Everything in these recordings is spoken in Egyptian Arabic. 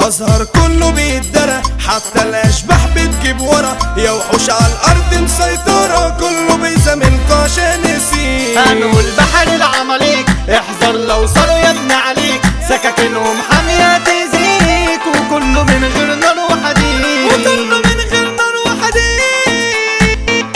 ازهر كله بيتدرى حتى الاشباح بتجيب ورا يا وحوش على الارض مسيطرة كله بيزاملكوا عشان يسيب هنقول بحر العماليق احذر لو صاروا يا ابن عليك سكاكينهم حامية تأذيك وكله من غير نار وحديد وكله من غير نار وحديد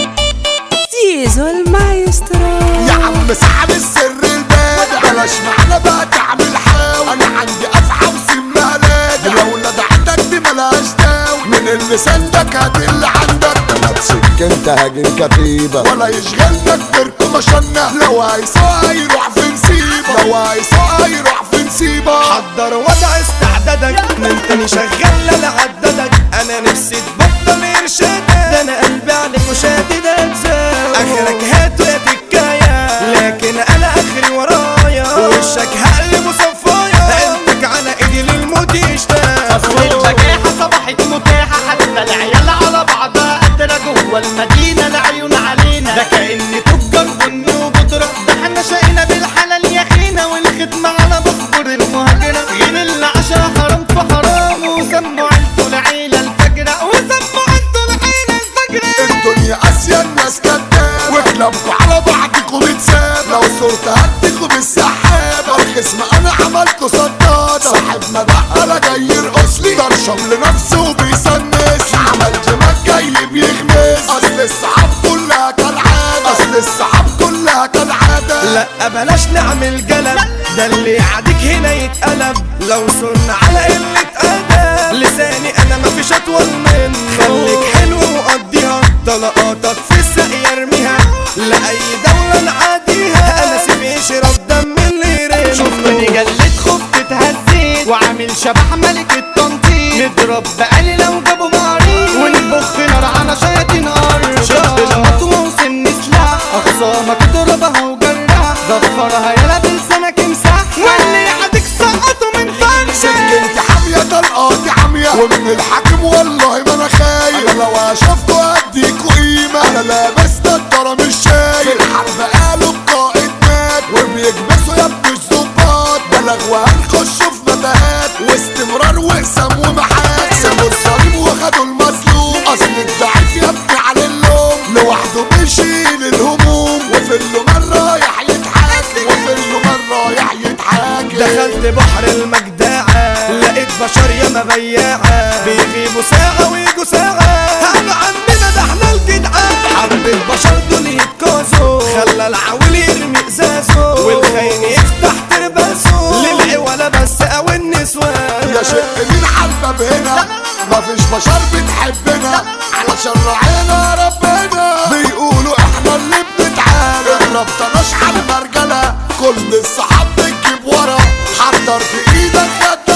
زيزو المايسترو يا عم سحب السر البادع بلاش معانا بقى تعمل حاول انا عندي افعى وسمها لادع لو لدعتك دي ملهاش داوي من اللي سندك هات اللي عندك ما تسك انت هاجن كتيبة ولا يشغلك بركو مشنة لو هيسوق هيروح في نسيبة لو هيسوق هيروح في نسيبة حضر وضع استعدادك من تاني شغال لا عددك انا نفسي تبطل ارشادك ده انا قلبي عليك وشادد اجزاء اخرك هات يا تكاية لكن انا اخري ورايا وشك هقلب وصفايا انتك على ايدي للموت يشتاق اصل البجاحة صبحت متاحة حتى العيال على بعضها قادرة جوه المدينة العيون علينا ده كأن تجار بن وبودرة ده احنا شقينا بالحلال يا خينا والختمة على بخبر المهاجرة غير اللي عشا حرام في حرام وسموا عيلته العيلة الفجرة وسموا عيلته العيلة الفجرة الدنيا قاسية الناس كداب وكلابكوا على بعضكوا بتساب لو صرت هديكوا بالسحابة الخصم انا عملته صدادة صاحب مدقلة جاي يرقص لي درشم لنفسه وبيسنس عمل جمال جاي بيغمس اصل الصحاب كلها كالعادة اصل الصحاب كلها كالعادة لا بلاش نعمل جلب ده اللي يعاديك هنا يتقلب لو صرنا على قلة أدب لساني أنا مفيش أطول منه خليك حلو وقضيها طلقاتك في الساق يرميها لأي دولة نعاديها أنا سيب يشرب دم اللي يرمي شفتني جلت خفت اتهزيت وعامل شبح ملك التنطيط نضرب بقالي لو جابوا معريض ونبخ نار على شياطين ارض شد المطوة وسن سلاح اخصامك اضربها وجرح ظفرها يلا بلسانك امسح واللي يعدك سقطه من فرشك سكنت حامية طلقاتي عمية ومن الحاكم والله ما انا خايف انا لو اشوفكوا اديكوا قيمة انا لابس نضارة مش شايف في الحرب قالوا القائد مات وبيكبسوا يا ابن الظباط بلغ وهنخشوا في متاهات واستمرار وقسم ومحات سابوا الظالم وخدوا المظلوم اصل الضعيف يا ابني على اللوم لوحده بيشيل الهموم وفي اللوم رايح يتحاكم وفي اللوم رايح يتحاكم دخلت بحر المجداعة لقيت بشر ياما بياعة بيغيبوا ساعة ويجوا ساعة قالوا عننا ده احنا الجدعان حرب البشر دول يتكازوا خلى العويل يرمي ازازه والخاين يفتح ترباسه للعوالة بس او النسوان يا شق مين عالباب هنا مفيش بشر بتحبنا علشان راعينا ربنا بيقولوا احنا اللي بنتعامل ربطناش على المرجلة كل الصحاب بتجيب ورا حضر في ايدك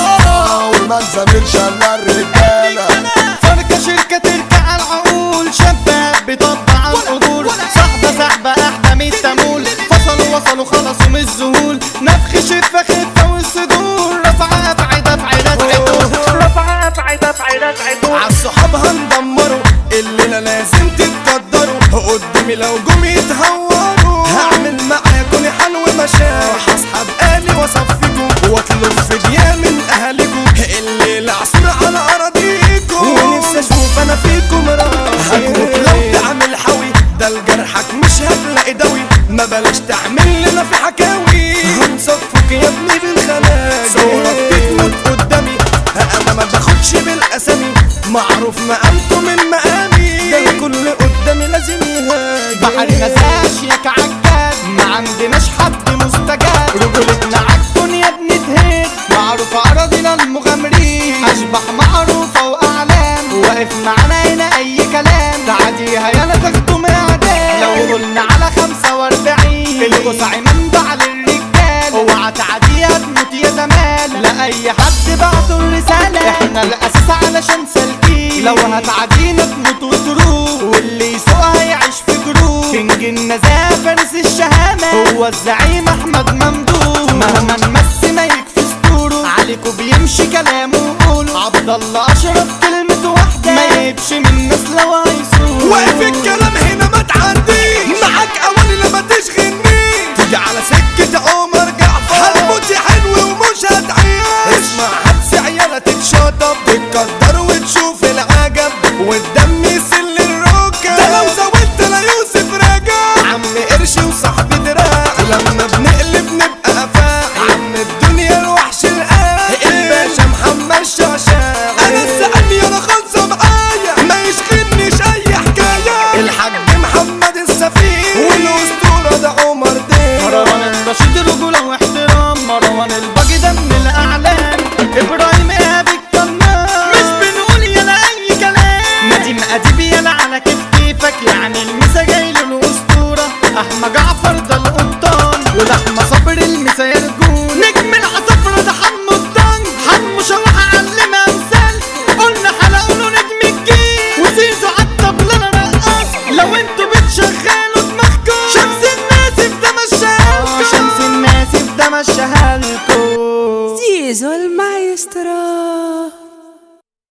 خدارة وما نزاملش الا الرجالة فرقة شركة تركع على العقول شباب بيطبع على القبور صاحبة صاحبة احدى ميت تمول فصلوا وصلوا خلصوا من الذهول نفخ شفة خفة والصدور رفع افعي دفعي رزع دور رفع افعي دفعي رزع دور عالصحاب هندمروا الليلة لازم تتقدروا قدامي لو جم يتهوروا هعمل معاكم حلو مشاوي هسحب آلي واصفيكم واطلب فدية من اهاليكم الليلة عصر على اراضيكم ونفسي اشوف انا فيكم راح هتموت لو تعمل حوي ده لجرحك مش هتلاقي دوي ما بلاش تعمل لنا في حكاوي هنصفك يا ابني بالخلاجي صورك بتموت قدامي انا ما باخدش بالاسامي معروف مقامته من مقامي ده الكل قدامي لازم يهاجي بحر نساش ياك عجاد ما عندناش حد مستجاب رجولتنا عالدنيا بنتهد معروف أراضينا المغامرين أشبح معروفة وأعلام واقف معانا هنا أي كلام تعديها يلا تاخدوا من أعدام لو قلنا على خمسة وأربعين القصعي منبع للرجال اوعى تعديها تموت يا زمان لا أي حد بعته الرسالة احنا الأساس علشان سالكين لو هتعدينا تموت وتروح واللي يسوقها يعيش في جروح كينج النزاهة فارس الشهامة هو الزعيم أحمد ممدوح مهما نمس ما يكفي ستوره عليكوا بيمشي كلامه وقوله عبد الله أشرف كلمة واحدة ما يبش من الناس لو هيسوق واقف الكلام هنا ما تعديش معاك اولي لما تشغلني تيجي على سكة عمر جعفر هتموت يا حلو ومش هتعيش اسمع هتس عيالة تتشاف il maestro